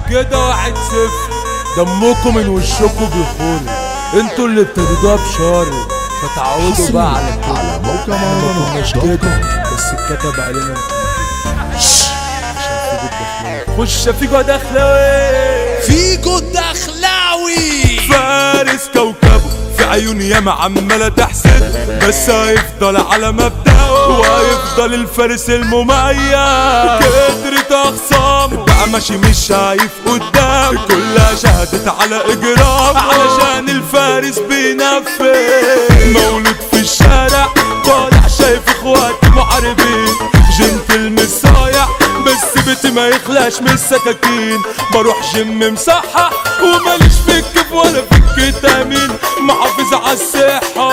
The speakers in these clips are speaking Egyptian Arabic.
كده واحد صفر دمكم من وشكم بيخور انتوا اللي ابتديتوها بشر فتعودوا بقى على كده على موقع احنا ما مهرجانات كناش دوت كده كوم. بس اتكتب علينا خش فيجو دخلاوي فيجو الدخلاوي فارس كوكبه في عيون ياما عمالة تحسد بس هيفضل على مبدأه وهيفضل الفارس المميز كترت أخصامه بقى ماشي مش شايف قدام كلها شهدت على إجرام علشان الفارس بينفذ مولود في الشارع طالع شايف اخواتي محاربين جنتل مش صايع بس بيتي ما يخلاش من السكاكين بروح جيم مصحح وماليش في الكيف ولا في الكتامين محافظ على الصحة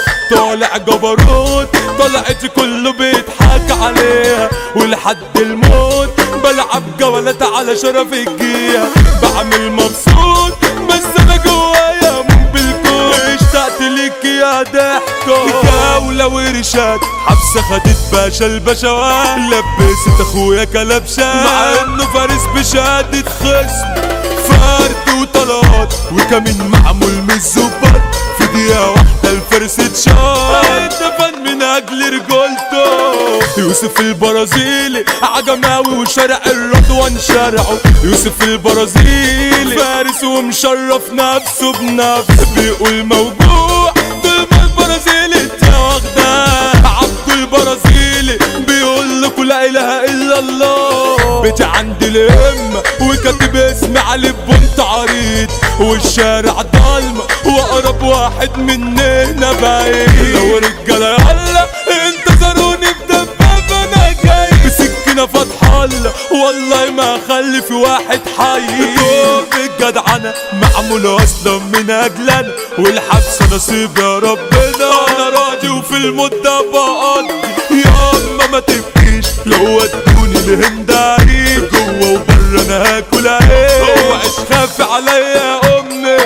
طالع جبروت طلعت كله بيضحك عليها ولحد الموت بلعب جولات على شرف الجية بعمل مبسوط بس انا جوايا مو بالكون اشتقت ليك يا ضحكة جولة ورشاد حبسة خدت باشا البشوات لبست اخويا كلبشات مع انه فارس بشهادة خصم فرد وطلات وكمين معمول من الزبط في دقيقة واحدة الفارس اتشاط اتدفن من اجل رجولته يوسف البرازيلي عجماوي وشرق الرضوان شرعه يوسف البرازيلي فارس ومشرف نفسه بنفسه بيقول موجوع طول ما البرازيلي انت واخداه عبده البرازيلي بيقول لكم لا اله الا الله بيتي عندي الامة وكاتب اسمي على بنت عريض والشارع ضلمة واقرب واحد مننا بعيد لو رجالة يلا انتظروني بدبابة انا جاي بسكينة فتحة الله والله ما اخلي في واحد حي دوب الجدعنة معمولة اصلا من اجلنا والحبس نصيب يا ربنا انا راضي وفي المدة بقضي يا اما ما تبكيش لو ودوني لهنداري جوه وبره انا هاكل ايه اوعش خاف عليا يا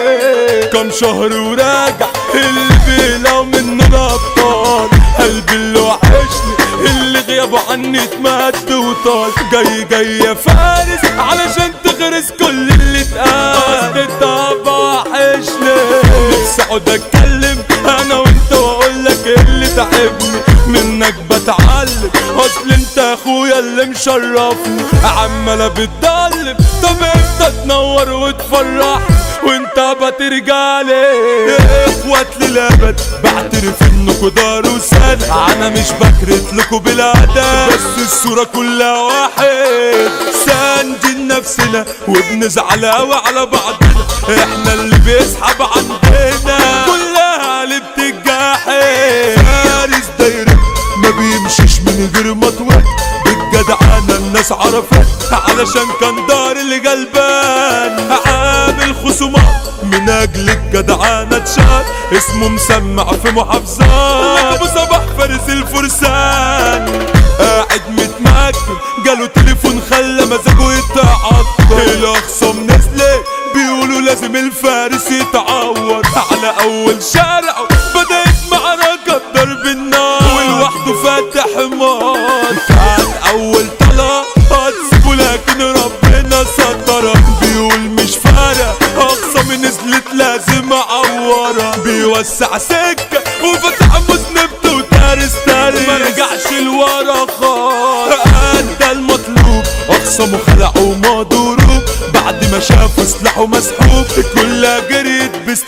امي كم شهر وراجع اللي بيلاقوا مننا ابطال قلبي اللي وحشني اللي غيابه عني اتمد وطال جاي جاي يا فارس علشان تغرس كل اللي اتقال انت وحشني نفسي اقعد اتكلم انا وانت واقول لك اللي تعبني منك بتعلم اصل انت اخويا اللي مشرفني عمالة بتضلم طب امتى تنور وتفرح وانت بترجعلي اخوات للابد بعترف انكوا دار وسنة انا مش بكرت لكوا بالادب بس الصورة كلها واحد ساندين نفسنا وبنزعل قوي على بعضنا احنا اللي بيسحب عندنا كلها اللي بتجاحد فارس دايرة ما بيمشيش من غير ما توت بالجدعنة الناس عرفت علشان كان دار اللي جلبان عامل خصومات من اجل الجدعنة اتشال اسمه مسمع في محافظات ابو صباح فارس الفرسان قاعد متمكن جاله تليفون خلى مزاجه يتعطل الاخصام نزلت بيقولوا لازم الفارس يتعور على اول شارع بدأت معركة بضرب النار ولوحده فاتح مار كان اول طلق هتسيبه لكن ربنا سترك بيقول مش فارق اقصى من نزلت لازم اعورها بيوسع سكة وفتح مذنبته وتارس تارس ما رجعش لورا خالص انت المطلوب اقسم خلعه ومضروب بعد ما شافوا سلاحه مسحوب كلها جريت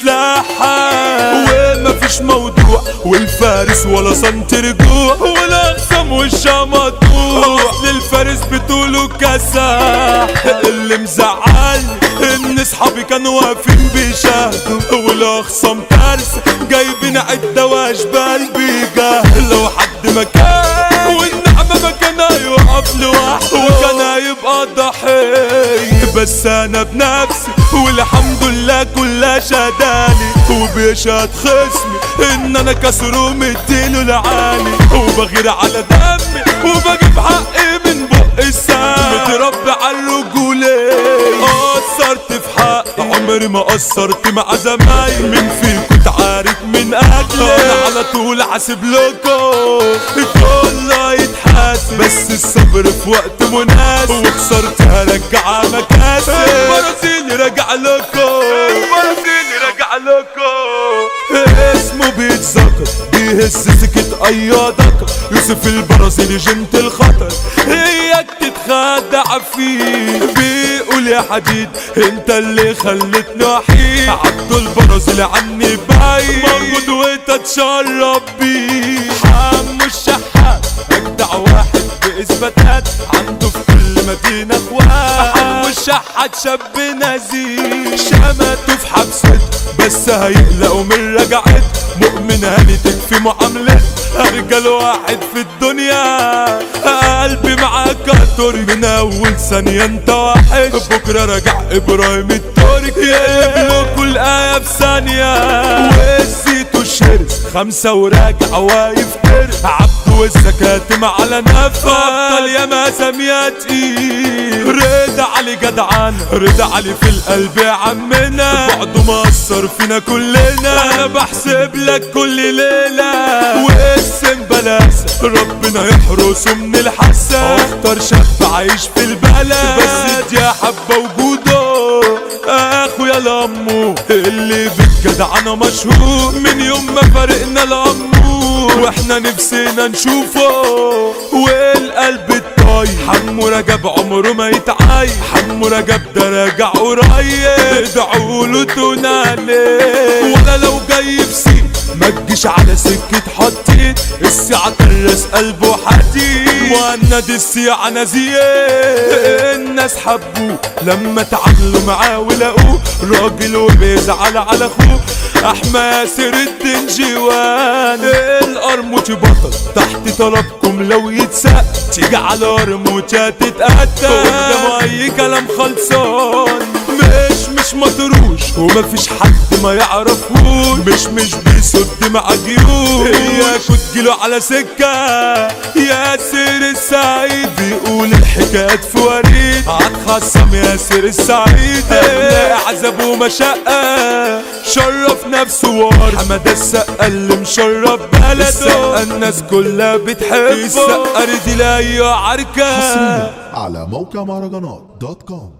بسلاحها ومفيش موضوع والفارس ولا سنت رجوع ولا اقسم وشها مطبوع اصل الفارس بطوله كساح اللي مزعلني ان اصحابي كانوا واقفين بيشاهدوا والاخصام كارثه جايبين عده واشبال بيجاه لو حد مكان والنعمه مكانها يقف لوحده وكان هيبقى ضحيه بس انا بنفسي والحمد لله كلها شهداني وبيشهد خصمي ان انا كسر ومديله العالي وبغير على دمي وبجيب حقي من بق السام متربي على الرجولة قصرت في حقي عمري ما قصرت مع زمايلي من فيكم تعارك من اجلي انا على طول حاسب لكم كله يتحاسب بس الصبر في وقت مناسب وخسرت هرجع مكاسب ايادك يوسف البرازيلي جنت الخطر هيك تتخدع فيه بيقول يا حديد انت اللي خلتني وحيد عبدو البرازيلي عني بعيد موجود وتتشرب بيه حمو الشحات اجدع واحد باثباتات عنده في كل مدينه اخوات حمو الشحات شاب نزيه شمته في حبسته بس هيقلقوا من رجعت مؤمن هاني تكفي معاملة ارجل واحد في الدنيا قلبي معاك هتوري من اول ثانية انت واحد بكرة راجع ابراهيم التورك يقلب له كل آية في ثانية وزيته الشرس خمسة وراجع واقف ترس عبده والزكاتم على نفس ابطال يا ما سميات تقيل رضا علي جدعان رضا علي في القلب يا عمنا بعده مأثر فينا كلنا انا بحسب لك كل ليلة واسم بلاس ربنا يحرسه من الحسد اختار شاب عايش في البلد بس دي حبة وجوده اخويا لامو اللي بالجدع انا مشهور من يوم ما فرقنا الامور واحنا نفسنا نشوفه والقلب الطاير حمو رجب عمره ما يتعاي حمو رجب ده راجع قريب ادعوا له تنالي ولا لو جاي في سين ما تجيش على سكة حطيت الساعة ترس قلبه حديد مهند السيعة نزيه الناس حبوه لما تعاملوا معاه ولقوه راجل وبيزعل على اخوه احمى ياسر الدين جوان القرموط بطل تحت طلبكم لو يتسق تيجي على قرموطة تتقتل قدامه اي كلام خلصان مش مش مطروش ومفيش حد ما يعرفوش مش مش بيصد مع جيوش اياكوا تجيله على سكة ياسر السعيد بيقول الحكايات في وريد هتخصم ياسر السعيد ابن عذاب ومشقة شرف نفسه وار حمد السقا اللي مشرف بلده السقا الناس كلها بتحبه السقا رجل اي عركة على موقع مهرجانات دوت كوم